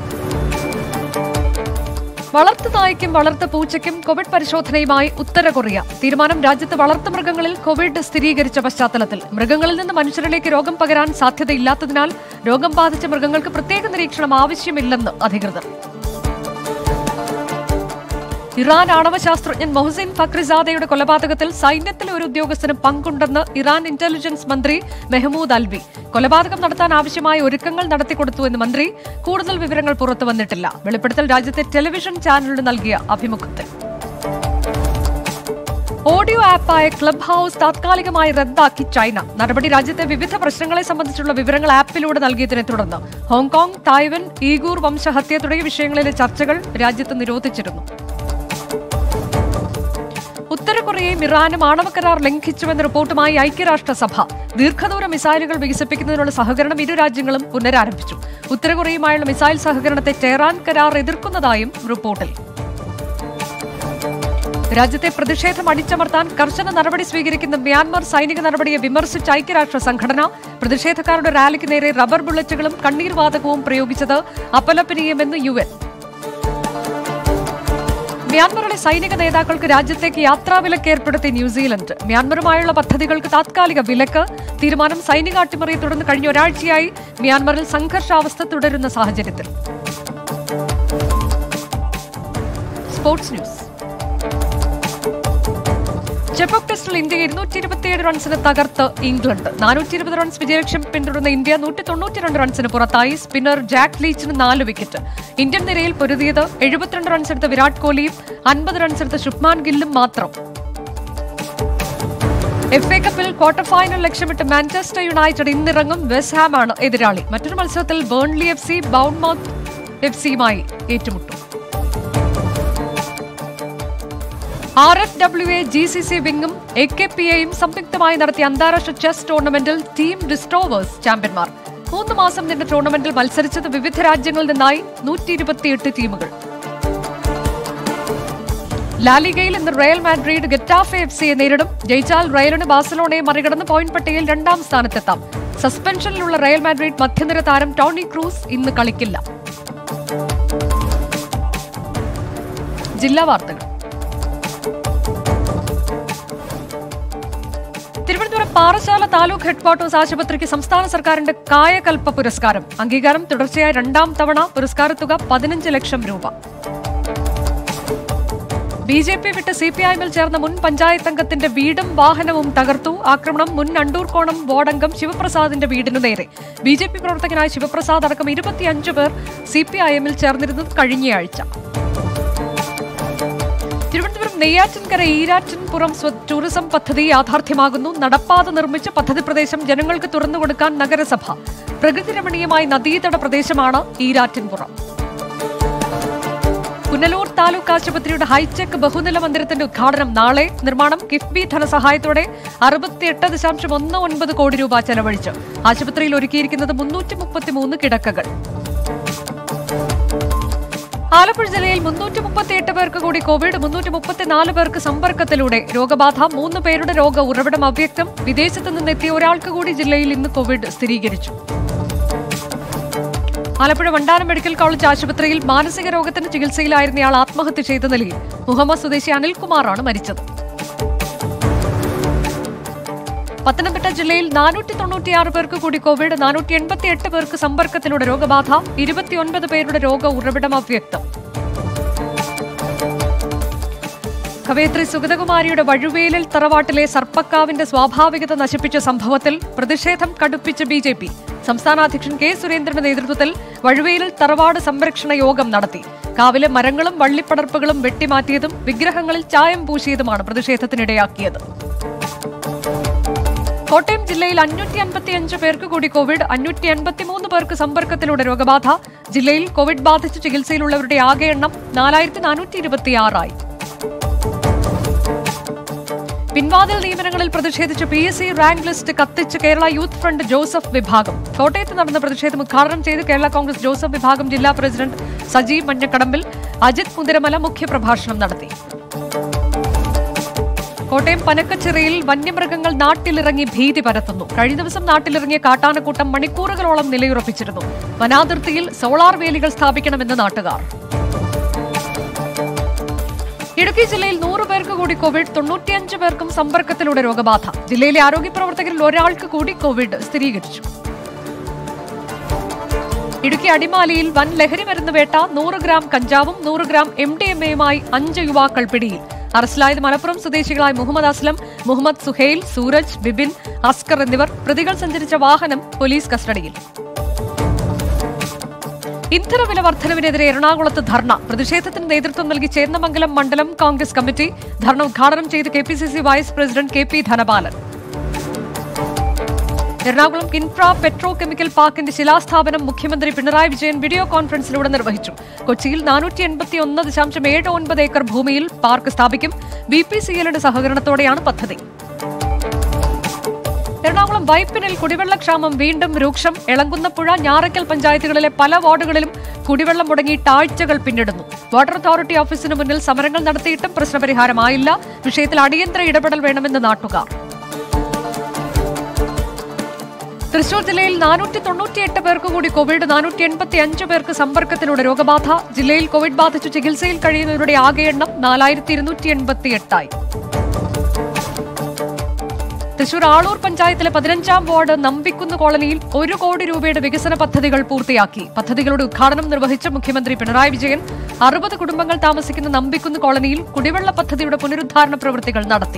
വളർത്തു നായ്ക്കും വളർത്തു പൂച്ചയ്ക്കും കോവിഡ് പരിശോധനയുമായി ഉത്തര കൊറിയ തീരുമാനം രാജ്യത്ത് വളർത്തുമൃഗങ്ങളിൽ കോവിഡ് സ്ഥിരീകരിച്ച പശ്ചാത്തലത്തിൽ മൃഗങ്ങളിൽ നിന്ന് മനുഷ്യരിലേക്ക് രോഗം പകരാൻ സാധ്യതയില്ലാത്തതിനാൽ രോഗം ബാധിച്ച മൃഗങ്ങൾക്ക് പ്രത്യേക നിരീക്ഷണം ആവശ്യമില്ലെന്ന് അധികൃതർ ഇറാൻ ആണവശാസ്ത്രജ്ഞൻ മൊഹസിൻ ഫക്രിസാദയുടെ കൊലപാതകത്തിൽ സൈന്യത്തിലെ ഒരു ഉദ്യോഗസ്ഥന് പങ്കുണ്ടെന്ന് ഇറാൻ ഇന്റലിജൻസ് മന്ത്രി മെഹ്മൂദ് അൽവി കൊലപാതകം നടത്താൻ ആവശ്യമായ ഒരുക്കങ്ങൾ നടത്തിക്കൊടുത്തുവെന്ന് മന്ത്രി കൂടുതൽ വിവരങ്ങൾ പുറത്തു വന്നിട്ടില്ല വെളിപ്പെടുത്തൽ രാജ്യത്തെ ടെലിവിഷൻ ചാനലിന് നൽകിയ അഭിമുഖത്തിൽ ഓഡിയോ ആപ്പായ ക്ലബ് ഹൌസ് താത്കാലികമായി റദ്ദാക്കി ചൈന നടപടി രാജ്യത്തെ വിവിധ പ്രശ്നങ്ങളെ സംബന്ധിച്ചുള്ള വിവരങ്ങൾ ആപ്പിലൂടെ നൽകിയതിനെ തുടർന്ന് ഹോങ്കോങ് തായ്വൻ ഈഗൂർ വംശഹത്യ തുടങ്ങിയ വിഷയങ്ങളിലെ ചർച്ചകൾ രാജ്യത്ത് നിരോധിച്ചിരുന്നു ഉത്തര കൊറിയയും ഇറാനും ആണവ കരാർ ലംഘിച്ചുവെന്ന റിപ്പോർട്ടുമായി ഐക്യരാഷ്ട്രസഭ ദീർഘദൂര മിസൈലുകൾ വികസിപ്പിക്കുന്നതിനുള്ള സഹകരണം ഇരു രാജ്യങ്ങളും പുനരാരംഭിച്ചു ഉത്തര കൊറിയയുമായുള്ള മിസൈൽ സഹകരണത്തെ ടെഹ്റാൻ കരാർ എതിർക്കുന്നതായും റിപ്പോർട്ടിൽ രാജ്യത്തെ പ്രതിഷേധം അടിച്ചമർത്താൻ കർശന നടപടി സ്വീകരിക്കുന്ന മ്യാൻമർ സൈനിക നടപടിയെ വിമർശിച്ച ഐക്യരാഷ്ട്ര സംഘടന പ്രതിഷേധക്കാരുടെ റാലിക്ക് നേരെ റബ്ബർ ബുള്ളറ്റുകളും കണ്ണീർവാതകവും പ്രയോഗിച്ചത് അപലപനീയമെന്ന് യു എൻ മ്യാൻമറിലെ സൈനിക നേതാക്കൾക്ക് രാജ്യത്തേക്ക് യാത്രാവിലക്ക് ഏർപ്പെടുത്തി ന്യൂസിലൻഡ് മ്യാൻമറുമായുള്ള പദ്ധതികൾക്ക് താത്കാലിക വിലക്ക് തീരുമാനം സൈനിക അട്ടിമറിയെ തുടർന്ന് കഴിഞ്ഞ ഒരാഴ്ചയായി മ്യാൻമറിൽ സംഘർഷാവസ്ഥ തുടരുന്ന സാഹചര്യത്തിൽ സ്പോർട്സ് ന്യൂസ് ചെപ്പോക് ടെസ്റ്റിൽ ഇന്ത്യ ഇരുന്നൂറ്റി ഇരുപത്തിയേഴ് റൺസിന് തകർത്ത് ഇംഗ്ലണ്ട് നാനൂറ്റി ഇരുപത് റൺസ് വിജയലക്ഷ്യം പിന്തുടർന്ന ഇന്ത്യ നൂറ്റി തൊണ്ണൂറ്റിരണ്ട് റൺസിന് പുറത്തായി സ്പിന്നർ ജാക്ക് ലീച്ചിന് നാല് വിക്കറ്റ് ഇന്ത്യൻ നിരയിൽ പൊരുതിയത് എഴുപത്തിരണ്ട് റൺസ് എടുത്ത വിരാട് കോഹ്ലിയും അൻപത് റൺസ് എടുത്ത ശുഭ്മാൻ ഗില്ലും മാത്രം എഫ് എ കപ്പിൽ ക്വാർട്ടർ ഫൈനൽ ലക്ഷ്യമിട്ട് മാഞ്ചസ്റ്റർ യുണൈറ്റഡ് ഇന്നിറങ്ങും വെസ്റ്റ് ഹാം ആണ് എതിരാളി മറ്റൊരു മത്സരത്തിൽ Burnley F C Bournemouth F സിയുമായി ഏറ്റുമുട്ടും R F W A G C C വിങ്ങും എ കെ പി എയും സംയുക്തമായി നടത്തിയ അന്താരാഷ്ട്ര ചെസ് ടൂർണമെന്റിൽ ടീം ഡിസ്ട്രോവേഴ്സ് ചാമ്പ്യന്മാർ മൂന്ന് മാസം നീണ്ട ടൂർണമെന്റിൽ മത്സരിച്ചത് വിവിധ രാജ്യങ്ങളിൽ നിന്നായി നൂറ്റി ഇരുപത്തിയെട്ട് ടീമുകൾ ലാലിഗയിൽ ഇന്ന് റയൽ മാഡ്രിഡ് ഗെറ്റാഫെ എഫ് സിയെ നേരിടും ജയിച്ചാൽ റയലിന് ബാഴ്സലോണയെ മറികടന്ന് പോയിന്റ് പട്ടികയിൽ രണ്ടാം സ്ഥാനത്തെത്താം സസ്പെൻഷനിലുള്ള റയൽ മാഡ്രിഡ് മധ്യനിര താരം ടോണി ക്രൂസ് ഇന്ന് കളിക്കില്ല ജില്ലാ വാർത്തകൾ തിരുവനന്തപുരം പാറശാല താലൂക്ക് ഹെഡ്ക്വാർട്ടേഴ്സ് ആശുപത്രിക്ക് സംസ്ഥാന സർക്കാരിന്റെ കായകൽപ്പ പുരസ്കാരം അംഗീകാരം തുടർച്ചയായ രണ്ടാം തവണ പുരസ്കാര തുക പതിനഞ്ച് ലക്ഷം രൂപ ബി ജെ പി വിട്ട് സി പി ഐഎമ്മിൽ ചേർന്ന മുൻ പഞ്ചായത്ത് അംഗത്തിന്റെ വീടും വാഹനവും തകർത്തു ആക്രമണം മുൻ അണ്ടൂർക്കോണം വാർഡംഗം ശിവപ്രസാദിന്റെ വീടിനു നേരെ ബി ജെ പി പ്രവർത്തകനായ ശിവപ്രസാദ് അടക്കം ഇരുപത്തിയഞ്ച് പേർ സി പി ഐ എമ്മിൽ ചേർന്നിരുന്നത് കഴിഞ്ഞയാഴ്ച തിരുവനന്തപുരം നെയ്യാറ്റിൻകര ഈരാറ്റിൻപുറം സ്വ- ടൂറിസം പദ്ധതി യാഥാർത്ഥ്യമാകുന്നു നടപ്പാത നിർമ്മിച്ച് പദ്ധതി പ്രദേശം ജനങ്ങൾക്ക് തുറന്നുകൊടുക്കാൻ നഗരസഭ പ്രകൃതി രമണീയമായ നദീതട പ്രദേശമാണ് ഈരാറ്റിൻപുറം പുനലൂർ താലൂക്ക് ആശുപത്രിയുടെ ഹൈടെക് ബഹുനില മന്ദിരത്തിന്റെ ഉദ്ഘാടനം നാളെ നിർമ്മാണം കിഫ്ബി ധനസഹായത്തോടെ അറുപത്തിയെട്ട് ദശാംശം ഒന്ന് ഒൻപത് കോടി രൂപ ചെലവഴിച്ച് ആശുപത്രിയിൽ ഒരുക്കിയിരിക്കുന്നത് മുന്നൂറ്റി മുപ്പത്തിമൂന്ന് കിടക്കകൾ ആലപ്പുഴ ജില്ലയിൽ മുന്നൂറ്റി മുപ്പത്തിയെട്ട് പേർക്ക് കൂടി കോവിഡ് മുന്നൂറ്റി മുപ്പത്തിനാല് പേർക്ക് സമ്പർക്കത്തിലൂടെ രോഗബാധ മൂന്ന് പേരുടെ രോഗ ഉറവിടം അവ്യക്തം വിദേശത്ത് നിന്നെത്തിയ ഒരാൾക്ക് കൂടി ജില്ലയിൽ ഇന്ന് കോവിഡ് സ്ഥിരീകരിച്ചു ആലപ്പുഴ വണ്ടാനം മെഡിക്കൽ കോളേജ് ആശുപത്രിയിൽ മാനസിക രോഗത്തിന് ചികിത്സയിലായിരുന്നയാൾ ആത്മഹത്യ ചെയ്ത നിലയിൽ മുഹമ്മദ് സ്വദേശി അനിൽകുമാറാണ് മരിച്ചത് പത്തനംതിട്ട ജില്ലയിൽ നാനൂറ്റി തൊണ്ണൂറ്റിയാറ് പേർക്ക് കൂടി കോവിഡ് നാനൂറ്റി എൺപത്തി എട്ട് പേർക്ക് സമ്പർക്കത്തിലൂടെ രോഗബാധ ഇരുപത്തിയൊൻപത് പേരുടെ രോഗ ഉറവിടം അവ്യക്തം കവയത്രി സുഗതകുമാരിയുടെ വഴുവേലിൽ തറവാട്ടിലെ സർപ്പക്കാവിന്റെ സ്വാഭാവികത നശിപ്പിച്ച സംഭവത്തിൽ പ്രതിഷേധം കടുപ്പിച്ച ബി ജെ പി സംസ്ഥാന അധ്യക്ഷൻ കെ സുരേന്ദ്രന്റെ നേതൃത്വത്തിൽ വഴുവേലിൽ തറവാട് സംരക്ഷണ യോഗം നടത്തി കാവിലെ മരങ്ങളും വള്ളിപ്പടർപ്പുകളും വെട്ടിമാറ്റിയതും വിഗ്രഹങ്ങളിൽ ചായം പൂശിയതുമാണ് പ്രതിഷേധത്തിനിടയാക്കിയത് കോട്ടയം ജില്ലയിൽ അഞ്ഞൂറ്റി അൻപത്തിയഞ്ച് പേർക്ക് കൂടി കോവിഡ് അഞ്ഞൂറ്റി എൺപത്തിമൂന്ന് പേർക്ക് സമ്പർക്കത്തിലൂടെ രോഗബാധ ജില്ലയിൽ കോവിഡ് ബാധിച്ച് ചികിത്സയിലുള്ളവരുടെ ആകെ എണ്ണം നാലായിരത്തി നാനൂറ്റി ഇരുപത്തിയാറായി പിൻവാതിൽ നിയമനങ്ങളിൽ പ്രതിഷേധിച്ച് P S C rank list കത്തിച്ച് കേരള യൂത്ത് ഫ്രണ്ട് ജോസഫ് വിഭാഗം കോട്ടയത്ത് നടന്ന പ്രതിഷേധം ഉദ്ഘാടനം ചെയ്ത് കേരള കോൺഗ്രസ് ജോസഫ് വിഭാഗം ജില്ലാ പ്രസിഡന്റ് സജീവ് മഞ്ഞക്കടമ്പിൽ അജിത് മുതിരമല മുഖ്യപ്രഭാഷണം നടത്തി കോട്ടയം പനക്കച്ചിറയിൽ വന്യമൃഗങ്ങൾ നാട്ടിലിറങ്ങി ഭീതി പരത്തുന്നു കഴിഞ്ഞ ദിവസം നാട്ടിലിറങ്ങിയ കാട്ടാനക്കൂട്ടം മണിക്കൂറുകളോളം നിലയുറപ്പിച്ചിരുന്നു വനാതിർത്തിയിൽ സോളാർ വേലികൾ സ്ഥാപിക്കണമെന്ന് നാട്ടുകാർ ഇടുക്കി ജില്ലയിൽ നൂറ് പേർക്ക് കൂടി കോവിഡ് തൊണ്ണൂറ്റിയഞ്ച് പേർക്കും സമ്പർക്കത്തിലൂടെ രോഗബാധ ജില്ലയിലെ ആരോഗ്യ പ്രവർത്തകരിൽ ഒരാൾക്ക് കൂടി കോവിഡ് സ്ഥിരീകരിച്ചു ഇടുക്കി അടിമാലിയിൽ വൻ ലഹരി മരുന്ന് വേട്ട നൂറ് ഗ്രാം കഞ്ചാവും നൂറ് ഗ്രാം എം ഡി എം എയുമായി അഞ്ച് യുവാക്കൾ പിടിയിൽ അറസ്റ്റിലായത് മലപ്പുറം സ്വദേശികളായ മുഹമ്മദ് അസ്ലം മുഹമ്മദ് സുഹൈൽ സൂരജ് ബിബിൻ അസ്കർ എന്നിവർ പ്രതികൾ സഞ്ചരിച്ച വാഹനം പോലീസ് കസ്റ്റഡിയിൽ ഇന്ധനവില വർധനവിനെതിരെ എറണാകുളത്ത് ധർണ പ്രതിഷേധത്തിന് നേതൃത്വം നൽകി ചേന്നമംഗലം മണ്ഡലം കോൺഗ്രസ് കമ്മിറ്റി ധർണ ഉദ്ഘാടനം ചെയ്ത് K P C C vice president K P Dhanapalan Ernakulam Kinfra petrochemical പാർക്കിന്റെ ശിലാസ്ഥാപനം മുഖ്യമന്ത്രി പിണറായി വിജയൻ വീഡിയോ കോൺഫറൻസിലൂടെ നിർവഹിച്ചു കൊച്ചിയിൽ നാനൂറ്റി എൺപത്തി ഒന്ന് ദശാംശം ഏഴ് ഒൻപത് ഏക്കർ ഭൂമിയിൽ പാർക്ക് സ്ഥാപിക്കും ബി പി സി എല്ലിന്റെ സഹകരണത്തോടെയാണ് പദ്ധതി എറണാകുളം വൈപ്പിനിൽ കുടിവെള്ളക്ഷാമം വീണ്ടും രൂക്ഷം എളങ്കുന്നപ്പുഴ ഞാറയ്ക്കൽ പഞ്ചായത്തുകളിലെ പല വാർഡുകളിലും കുടിവെള്ളം മുടങ്ങിയിട്ട് ആഴ്ചകൾ പിന്നിടുന്നു വാട്ടർ അതോറിറ്റി ഓഫീസിന് മുന്നിൽ സമരങ്ങൾ നടത്തിയിട്ടും പ്രശ്നപരിഹാരമായില്ല വിഷയത്തിൽ അടിയന്തര ഇടപെടൽ വേണമെന്ന് നാട്ടുകാർ തൃശൂർ ജില്ലയിൽ നാനൂറ്റി തൊണ്ണൂറ്റിയെട്ട് പേർക്ക് കൂടി കോവിഡ് നാനൂറ്റി എൺപത്തി അഞ്ച് പേർക്ക് സമ്പർക്കത്തിലൂടെ രോഗബാധ ജില്ലയിൽ കോവിഡ് ബാധിച്ചു ചികിത്സയിൽ കഴിയുന്നവരുടെ ആകെ എണ്ണം നാലായിരത്തി ഇരുന്നൂറ്റി എൺപത്തി എട്ടായി തൃശൂർ ആളൂർ പഞ്ചായത്തിലെ പതിനഞ്ചാം വാർഡ് നമ്പിക്കുന്ന് കോളനിയിൽ ഒരു കോടി രൂപയുടെ വികസന പദ്ധതികൾ പൂർത്തിയാക്കി പദ്ധതികളുടെ ഉദ്ഘാടനം നിർവഹിച്ച മുഖ്യമന്ത്രി പിണറായി വിജയൻ അറുപത് കുടുംബങ്ങൾ താമസിക്കുന്ന നമ്പിക്കുന്ന് കോളനിയിൽ കുടിവെള്ള പദ്ധതിയുടെ പുനരുദ്ധാരണ പ്രവൃത്തികൾ നടത്തി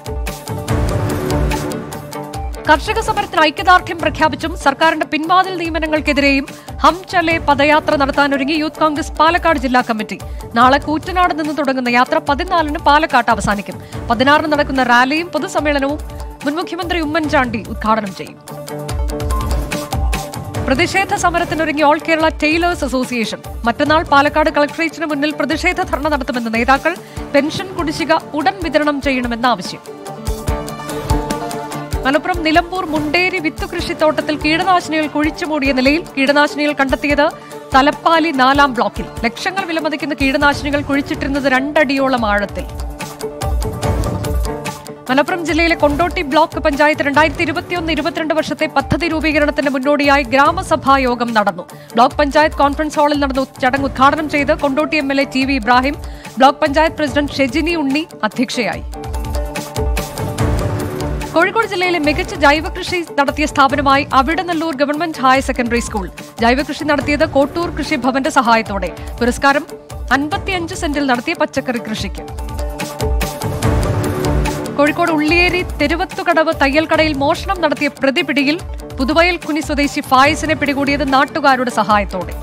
കർഷക സമരത്തിന് ഐക്യദാർഢ്യം പ്രഖ്യാപിച്ചും സർക്കാരിന്റെ പിൻവാതിൽ നിയമനങ്ങൾക്കെതിരെയും ഹം ചലെ പദയാത്ര നടത്താനൊരുങ്ങി യൂത്ത് കോൺഗ്രസ് പാലക്കാട് ജില്ലാ കമ്മിറ്റി നാളെ കൂറ്റനാട് നിന്ന് തുടങ്ങുന്ന യാത്ര പതിനാലിന് പാലക്കാട്ട് അവസാനിക്കും പതിനാറിന് നടക്കുന്ന റാലിയും പൊതുസമ്മേളനവും മുൻ മുഖ്യമന്ത്രി ഉമ്മൻചാണ്ടി ഉദ്ഘാടനം ചെയ്യും പ്രതിഷേധ സമരത്തിനൊരുങ്ങി ഓൾ കേരള ടൈലേഴ്സ് അസോസിയേഷൻ മറ്റന്നാൾ പാലക്കാട് കളക്ടറേറ്റിന് മുന്നിൽ പ്രതിഷേധ ധർണ നടത്തുമെന്ന് നേതാക്കൾ പെൻഷൻ കുടിശ്ശിക ഉടൻ വിതരണം ചെയ്യണമെന്ന ആവശ്യം മലപ്പുറം നിലമ്പൂർ മുണ്ടേരി വിത്തുകൃഷിത്തോട്ടത്തിൽ കീടനാശിനികൾ കുഴിച്ചുമൂടിയ നിലയിൽ കീടനാശിനികൾ കണ്ടെത്തിയത് തലപ്പാലി നാലാം ബ്ലോക്കിൽ ലക്ഷങ്ങൾ വിലമതിക്കുന്ന കീടനാശിനികൾ കുഴിച്ചിട്ടിരുന്നത് രണ്ടടിയോളം ആഴത്തിൽ മലപ്പുറം ജില്ലയിലെ കൊണ്ടോട്ടി ബ്ലോക്ക് പഞ്ചായത്ത് രണ്ടായിരത്തി ഇരുപത്തിയൊന്ന് ഇരുപത്തിരണ്ട് വർഷത്തെ പദ്ധതി രൂപീകരണത്തിന് മുന്നോടിയായി ഗ്രാമസഭാ യോഗം നടന്നു ബ്ലോക്ക് പഞ്ചായത്ത് കോൺഫറൻസ് ഹാളിൽ നടന്ന ഉ- ചടങ്ങ് ഉദ്ഘാടനം ചെയ്ത് Kondotty M L A T V Ibrahim block panchayat president Shejini Unni അധ്യക്ഷയായി കോഴിക്കോട് ജില്ലയിലെ മികച്ച ജൈവകൃഷി നടത്തിയ സ്ഥാപനമായി Avidanallur government higher secondary school ജൈവകൃഷി നടത്തിയത് കോട്ടൂർ കൃഷി ഭവന്റെ സഹായത്തോടെ പുരസ്കാരം അൻപത്തിയഞ്ച് സെന്റിൽ നടത്തിയ പച്ചക്കറി കൃഷിക്ക് കോഴിക്കോട് ഉള്ളിയേരി തെരുവത്തുകടവ് തയ്യൽക്കടയിൽ മോഷണം നടത്തിയ പ്രതി പിടിയിൽ പുതുവയൽ കുനി സ്വദേശി ഫായിസിനെ പിടികൂടിയത് നാട്ടുകാരുടെ സഹായത്തോടെ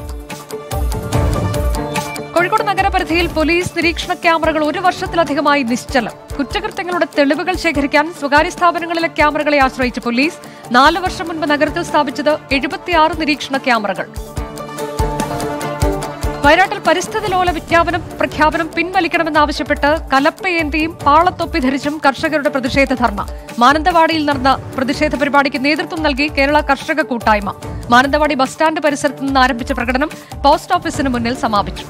കോഴിക്കോട് നഗരപരിധിയിൽ പോലീസ് നിരീക്ഷണ ക്യാമറകൾ ഒരു വർഷത്തിലധികമായി നിശ്ചലം കുറ്റകൃത്യങ്ങളുടെ തെളിവുകൾ ശേഖരിക്കാൻ സ്വകാര്യ സ്ഥാപനങ്ങളിലെ ക്യാമറകളെ ആശ്രയിച്ച് പോലീസ് നാല് വർഷം മുൻപ് നഗരത്തിൽ സ്ഥാപിച്ചത് എഴുപത്തിയാറ് നിരീക്ഷണ ക്യാമറകൾ വയനാട്ടിൽ പരിസ്ഥിതി ലോല വിജ്ഞാപനം പ്രഖ്യാപനം പിൻവലിക്കണമെന്നാവശ്യപ്പെട്ട് കലപ്പയേന്തിയും പാളത്തൊപ്പി ധരിച്ചും കർഷകരുടെ പ്രതിഷേധ ധർണ മാനന്തവാടിയിൽ നടന്ന പ്രതിഷേധ പരിപാടിക്ക് നേതൃത്വം നൽകി കേരള കർഷക കൂട്ടായ്മ മാനന്തവാടി ബസ് സ്റ്റാൻഡ് പരിസരത്ത് നിന്ന് ആരംഭിച്ച പ്രകടനം പോസ്റ്റ് ഓഫീസിന് മുന്നിൽ സമാപിച്ചു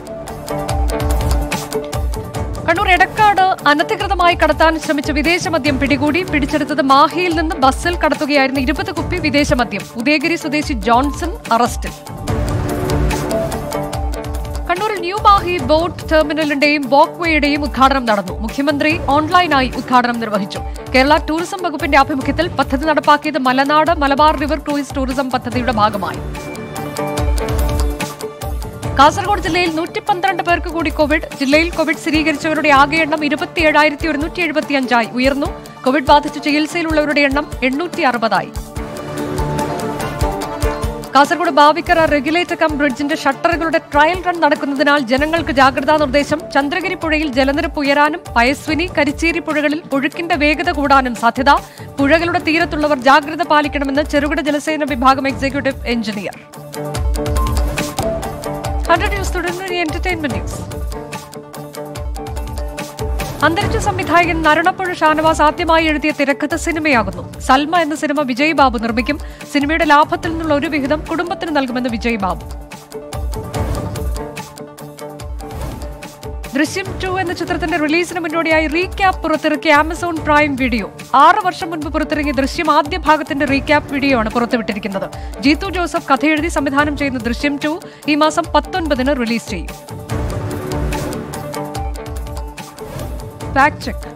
കണ്ണൂർ എടക്കാട് അനധികൃതമായി കടത്താൻ ശ്രമിച്ച വിദേശമദ്യം പിടികൂടി പിടിച്ചെടുത്തത് മാഹിയിൽ നിന്ന് ബസ്സിൽ കടത്തുകയായിരുന്ന ഇരുപത് കുപ്പി വിദേശമദ്യം ഉദയഗിരി സ്വദേശി ജോൺസൺ അറസ്റ്റിൽ കണ്ണൂരിൽ ന്യൂ മാഹി ബോട്ട് ടെർമിനലിന്റെയും വാക്ക്വേയുടെയും ഉദ്ഘാടനം നടന്നു മുഖ്യമന്ത്രി ഓൺലൈനായി ഉദ്ഘാടനം നിർവഹിച്ചു കേരള ടൂറിസം വകുപ്പിന്റെ ആഭിമുഖ്യത്തിൽ പദ്ധതി നടപ്പാക്കിയത് Malanad Malabar river cruise tourism പദ്ധതിയുടെ ഭാഗമായി കാസർഗോഡ് ജില്ലയിൽ നൂറ്റി പന്ത്രണ്ട് പേർക്ക് കൂടി കോവിഡ് ജില്ലയിൽ കോവിഡ് സ്ഥിരീകരിച്ചവരുടെ ആകെ എണ്ണം ഇരുപത്തിയേഴായിരത്തി ഒരുന്നൂറ്റി എഴുപത്തിയഞ്ചായി ഉയർന്നു കോവിഡ് ബാധിച്ച് ചികിത്സയിലുള്ളവരുടെ എണ്ണം എണ്ണൂറ്റി അറുപതായി കാസർഗോഡ് ബാവിക്കര റെഗുലേറ്റർ കം ബ്രിഡ്ജിന്റെ ഷട്ടറുകളുടെ ട്രയൽ റൺ നടക്കുന്നതിനാൽ ജനങ്ങൾക്ക് ജാഗ്രതാ നിർദ്ദേശം ചന്ദ്രഗിരി പുഴയിൽ ജലനിരപ്പ് ഉയരാനും പയസ്വിനി കരിച്ചേരി പുഴകളിൽ ഒഴുക്കിന്റെ വേഗത കൂടാനും സാധ്യത പുഴകളുടെ തീരത്തുള്ളവർ ജാഗ്രത പാലിക്കണമെന്ന് ചെറുകിട ജലസേന വിഭാഗം എക്സിക്യൂട്ടീവ് എഞ്ചിനീയർ ഹൺഡ്രഡ് ന്യൂസ് തുടർന്ന് എന്റർടൈൻമെന്റ് ന്യൂസ് അന്തരിച്ച സംവിധായകൻ നരണപ്പുഴ ഷാനവാസ് ആദ്യമായി എഴുതിയ തിരക്കഥ സിനിമയാകുന്നു സൽമ എന്ന സിനിമ വിജയ് ബാബു നിർമ്മിക്കും സിനിമയുടെ ലാഭത്തിൽ നിന്നുള്ള ഒരു വിഹിതം കുടുംബത്തിന് നൽകുമെന്ന് വിജയ് ബാബു ദൃശ്യം ടു എന്ന ചിത്രത്തിന്റെ റിലീസിന് മുന്നോടിയായി റീക്യാപ്പ് പുറത്തിറക്കിയ ആമസോൺ പ്രൈം വീഡിയോ ആറ് വർഷം മുൻപ് പുറത്തിറങ്ങിയ ദൃശ്യം ആദ്യ ഭാഗത്തിന്റെ റീക്യാപ്പ് വീഡിയോ ആണ് പുറത്തുവിട്ടിരിക്കുന്നത് ജീത്തു ജോസഫ് കഥയെഴുതി സംവിധാനം ചെയ്യുന്ന ദൃശ്യം ടു ഈ മാസം പത്തൊൻപതിന് റിലീസ് ചെയ്യും ഫാക്ട് ചെക്ക്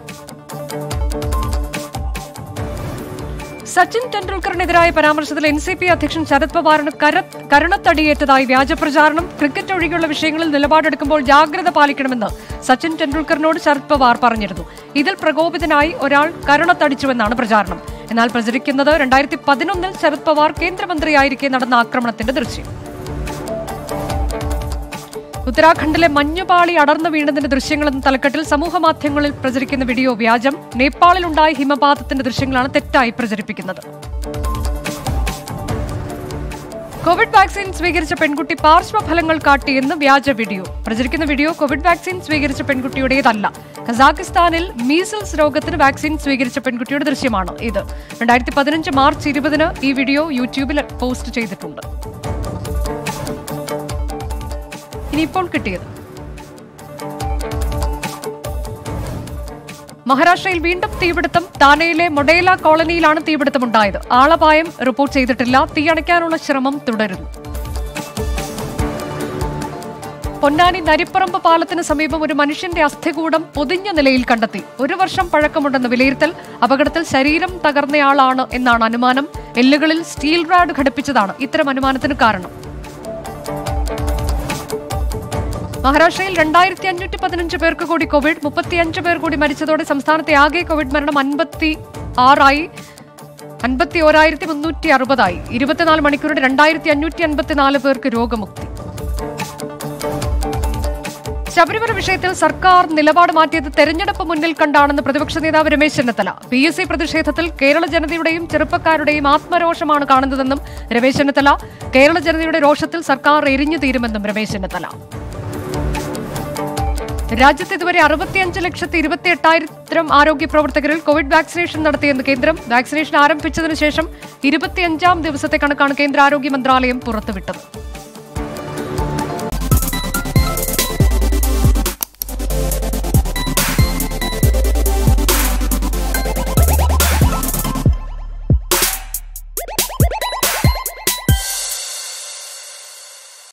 സച്ചിൻ ടെണ്ടുൽക്കറിനെതിരായ പരാമർശത്തിൽ എൻ സി പി അധ്യക്ഷൻ ശരത് പവാറിന് കര കരുണത്തടിയേറ്റതായി വ്യാജപ്രചാരണം ക്രിക്കറ്റ് ഒഴികെയുള്ള വിഷയങ്ങളിൽ നിലപാടെടുക്കുമ്പോൾ ജാഗ്രത പാലിക്കണമെന്ന് സച്ചിൻ ടെണ്ടുൽക്കറിനോട് ശരത് പവാർ പറഞ്ഞിരുന്നു ഇതിൽ പ്രകോപിതനായി ഒരാൾ കരുണത്തടിച്ചുവെന്നാണ് പ്രചാരണം എന്നാൽ പ്രചരിക്കുന്നത് രണ്ടായിരത്തി പതിനൊന്നിൽ ശരത് പവാർ കേന്ദ്രമന്ത്രിയായിരിക്കെ നടന്ന ആക്രമണത്തിന്റെ ദൃശ്യം ഉത്തരാഖണ്ഡിലെ മഞ്ഞുപാളി അടർന്നു വീണതിന്റെ ദൃശ്യങ്ങളെന്ന തലക്കെട്ടിൽ സമൂഹമാധ്യമങ്ങളിൽ പ്രചരിക്കുന്ന വീഡിയോ വ്യാജം നേപ്പാളിലുണ്ടായ ഹിമപാതത്തിന്റെ ദൃശ്യങ്ങളാണ് തെറ്റായി പ്രചരിപ്പിക്കുന്നത് കോവിഡ് വാക്സിൻ സ്വീകരിച്ച പെൺകുട്ടി പാർശ്വഫലങ്ങൾ കാട്ടിയെന്ന് വ്യാജ വീഡിയോ പ്രചരിക്കുന്ന വീഡിയോ കോവിഡ് വാക്സിൻ സ്വീകരിച്ച പെൺകുട്ടിയുടേതല്ല കസാഖിസ്ഥാനിൽ മീസിൽസ് രോഗത്തിന് വാക്സിൻ സ്വീകരിച്ച പെൺകുട്ടിയുടെ ദൃശ്യമാണ് ഇത് രണ്ടായിരത്തി പതിനഞ്ച് മാർച്ച് ഇരുപതിന് ഈ വീഡിയോ യൂട്യൂബിൽ പോസ്റ്റ് ചെയ്തിട്ടുണ്ട് ഇനിയിപ്പോൾ കിട്ടിയത് മഹാരാഷ്ട്രയിൽ വീണ്ടും തീപിടുത്തം താനെയിലെ മൊഡേല കോളനിയിലാണ് തീപിടുത്തമുണ്ടായത് ആളപായം റിപ്പോർട്ട് ചെയ്തിട്ടില്ല തീയണയ്ക്കാനുള്ള ശ്രമം തുടരുന്നു പൊന്നാനി നരിപ്പറമ്പ് പാലത്തിന് സമീപം ഒരു മനുഷ്യന്റെ അസ്ഥികൂടം പൊതിഞ്ഞ നിലയിൽ കണ്ടെത്തി ഒരു വർഷം പഴക്കമുണ്ടെന്ന് വിലയിരുത്തൽ അപകടത്തിൽ ശരീരം തകർന്നയാളാണ് എന്നാണ് അനുമാനം എല്ലുകളിൽ സ്റ്റീൽ റാഡ് ഘടിപ്പിച്ചതാണ് ഇത്തരം അനുമാനത്തിന് കാരണം മഹാരാഷ്ട്രയിൽ രണ്ടായിരത്തി അഞ്ഞൂറ്റി പതിനഞ്ച് പേർക്ക് കൂടി കോവിഡ് മുപ്പത്തിയഞ്ച് പേർ കൂടി മരിച്ചതോടെ സംസ്ഥാനത്തെ ആകെ കോവിഡ് മരണം അൻപത്തി ആറായി അൻപത്തി ഓരായിരത്തി മുന്നൂറ്റി അറുപതായി ഇരുപത്തിനാല് മണിക്കൂറിൽ രണ്ടായിരത്തി അഞ്ഞൂറ്റി അൻപത്തിനാല് പേർക്ക് രോഗമുക്തി ശബരിമല വിഷയത്തിൽ സർക്കാർ നിലപാട് മാറ്റിയത് തെരഞ്ഞെടുപ്പ് മുന്നിൽ കണ്ടാണെന്ന് പ്രതിപക്ഷ നേതാവ് Ramesh Chennithala P S C പ്രതിഷേധത്തിൽ കേരള ജനതയുടെയും ചെറുപ്പക്കാരുടെയും ആത്മരോഷമാണ് കാണുന്നതെന്നും രമേശ് ചെന്നിത്തല കേരള ജനതയുടെ രോഷത്തിൽ സർക്കാർ എരിഞ്ഞു തീരുമെന്നും രമേശ് ചെന്നിത്തല രാജ്യത്ത് ഇതുവരെ അറുപത്തിയഞ്ച് ലക്ഷത്തി ഇരുപത്തി എട്ടായിരം ആരോഗ്യ പ്രവർത്തകരിൽ കോവിഡ് വാക്സിനേഷൻ നടത്തിയെന്ന് കേന്ദ്രം വാക്സിനേഷൻ ആരംഭിച്ചതിനു ശേഷം ഇരുപത്തിയഞ്ചാം ദിവസത്തെ കണക്കാണ് കേന്ദ്ര ആരോഗ്യ മന്ത്രാലയം പുറത്തുവിട്ടത്